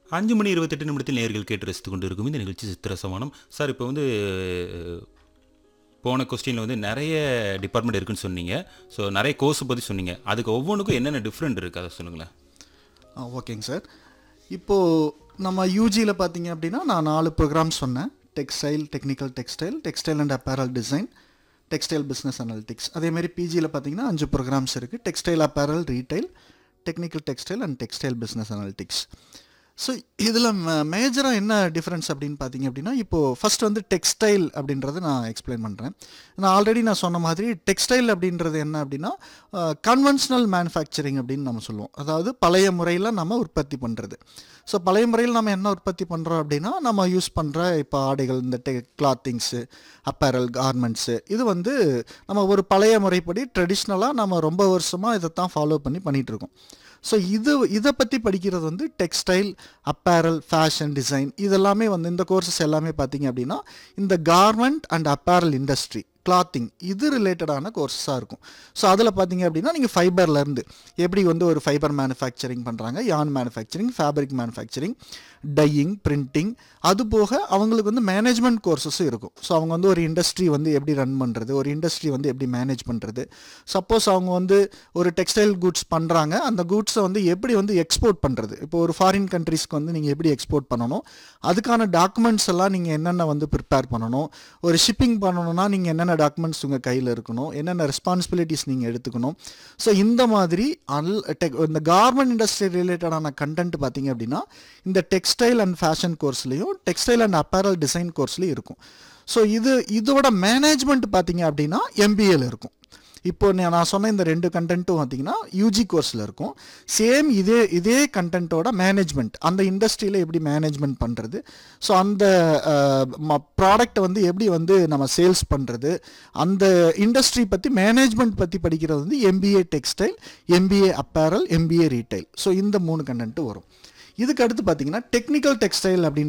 அஞ்சு மணி இருபத்தெட்டு நிமிடத்தில் நேர்கள் கேட்டு ரசித்து கொண்டு இருக்கும் இந்த நிகழ்ச்சி சித்திர சமானம் சார் இப்போ வந்து போன கொஸ்டினில் வந்து நிறைய டிபார்ட்மெண்ட் இருக்குன்னு சொன்னீங்க ஸோ நிறைய கோர்ஸ் பற்றி சொன்னீங்க அதுக்கு ஒவ்வொன்றுக்கும் என்னென்ன டிஃப்ரெண்ட் இருக்குது அதை சொல்லுங்களேன் ஆ ஓகேங்க சார் இப்போது நம்ம யூஜியில் பார்த்தீங்க அப்படின்னா நான் நாலு ப்ரோக்ராம் சொன்னேன் textile technical textile textile and apparel design textile business analytics அதேமாரி பிஜியில் பார்த்தீங்கன்னா அஞ்சு ப்ரோக்ராம்ஸ் இருக்குது textile apparel retail technical textile and textile business analytics so இதில் மேஜராக என்ன டிஃப்ரென்ஸ் அப்படின்னு பார்த்தீங்க அப்படின்னா இப்போது ஃபர்ஸ்ட் வந்து டெக்ஸ்டைல் அப்படின்றத நான் எக்ஸ்பிளைன் பண்ணுறேன் நான் ஆல்ரெடி நான் சொன்ன மாதிரி டெக்ஸ்டைல் அப்படின்றது என்ன அப்படின்னா கன்வென்ஷனல் மேனுஃபேக்சரிங் அப்படின்னு நம்ம சொல்லுவோம் அதாவது பழைய முறையில் நம்ம உற்பத்தி பண்ணுறது ஸோ பழைய முறையில் நம்ம என்ன உற்பத்தி பண்ணுறோம் அப்படின்னா நம்ம யூஸ் பண்ணுற இப்போ ஆடைகள் இந்த டெ கிளாத்திங்ஸு அப்பேரல் கார்மெண்ட்ஸு இது வந்து நம்ம ஒரு பழைய முறைப்படி ட்ரெடிஷ்னலாக நம்ம ரொம்ப வருஷமாக இதை தான் ஃபாலோ பண்ணி பண்ணிகிட்ருக்கோம் ஸோ இது இதை பற்றி படிக்கிறது வந்து டெக்ஸ்டைல் அப்பேரல் ஃபேஷன் டிசைன் இதெல்லாமே வந்து இந்த கோர்சஸ் எல்லாமே பார்த்தீங்க அப்படின்னா இந்த garment and apparel industry clothing இது ரிலேட்டடான கோர்ஸஸாக இருக்கும் ஸோ அதில் பார்த்தீங்க அப்படின்னா நீங்கள் ஃபைபர்லேருந்து எப்படி வந்து ஒரு ஃபைபர் மேனுஃபேக்சரிங் பண்ணுறாங்க yarn manufacturing fabric manufacturing dyeing printing அது போக அவங்களுக்கு வந்து மேனேஜ்மெண்ட் கோர்சஸும் இருக்கும் ஸோ அவங்க வந்து ஒரு இண்டஸ்ட்ரி வந்து எப்படி ரன் பண்ணுறது ஒரு இண்டஸ்ட்ரி வந்து எப்படி மேனேஜ் பண்ணுறது சப்போஸ் அவங்க வந்து ஒரு டெக்ஸ்டைல் குட்ஸ் பண்ணுறாங்க அந்த குட்ஸை வந்து எப்படி வந்து எக்ஸ்போர்ட் பண்ணுறது இப்போ ஒரு ஃபாரின் கண்ட்ரீஸ்க்கு வந்து நீங்கள் எப்படி எக்ஸ்போர்ட் பண்ணணும் அதுக்கான டாக்குமெண்ட்ஸ் எல்லாம் நீங்கள் என்னென்ன வந்து ப்ரிப்பேர் பண்ணணும் ஒரு ஷிப்பிங் பண்ணணும்னா நீங்கள் என்னென்ன டாக்குமெண்ட்ஸ் உங்கள் கையில் இருக்கணும் என்னென்ன ரெஸ்பான்சிபிலிட்டிஸ் நீங்கள் எடுத்துக்கணும் ஸோ இந்த மாதிரி அல் டெக் இந்த கார்மெண்ட் இண்டஸ்ட்ரி ரிலேட்டடான கண்டென்ட் பார்த்தீங்க அப்படின்னா இந்த டெக்ஸ்டைல் அண்ட் ஃபேஷன் கோர்ஸ்லேயும் டெக்ஸ்டைல் அண்ட் அப்பேரல் டிசைன் கோர்ஸ்லேயும் இருக்கும் ஸோ இது இதோட மேனேஜ்மெண்ட் பார்த்தீங்க அப்படின்னா எம்பிஏல இருக்கும் இப்போ நான் நான் சொன்ன இந்த ரெண்டு கண்டென்ட்டும் பார்த்தீங்கன்னா யூஜி கோர்ஸில் இருக்கும் சேம் இதே இதே கண்டென்ட்டோட மேனேஜ்மெண்ட் அந்த இண்டஸ்ட்ரியில் எப்படி மேனேஜ்மெண்ட் பண்ணுறது ஸோ அந்த ப்ராடக்டை வந்து எப்படி வந்து நம்ம சேல்ஸ் பண்ணுறது அந்த இண்டஸ்ட்ரி பற்றி மேனேஜ்மெண்ட் பற்றி படிக்கிறது வந்து MBA textile MBA apparel MBA retail so இந்த மூணு கண்டென்ட்டு வரும் இதுக்கு அடுத்து பார்த்தீங்கன்னா டெக்னிக்கல் டெக்ஸ்டைல் அப்படின்னு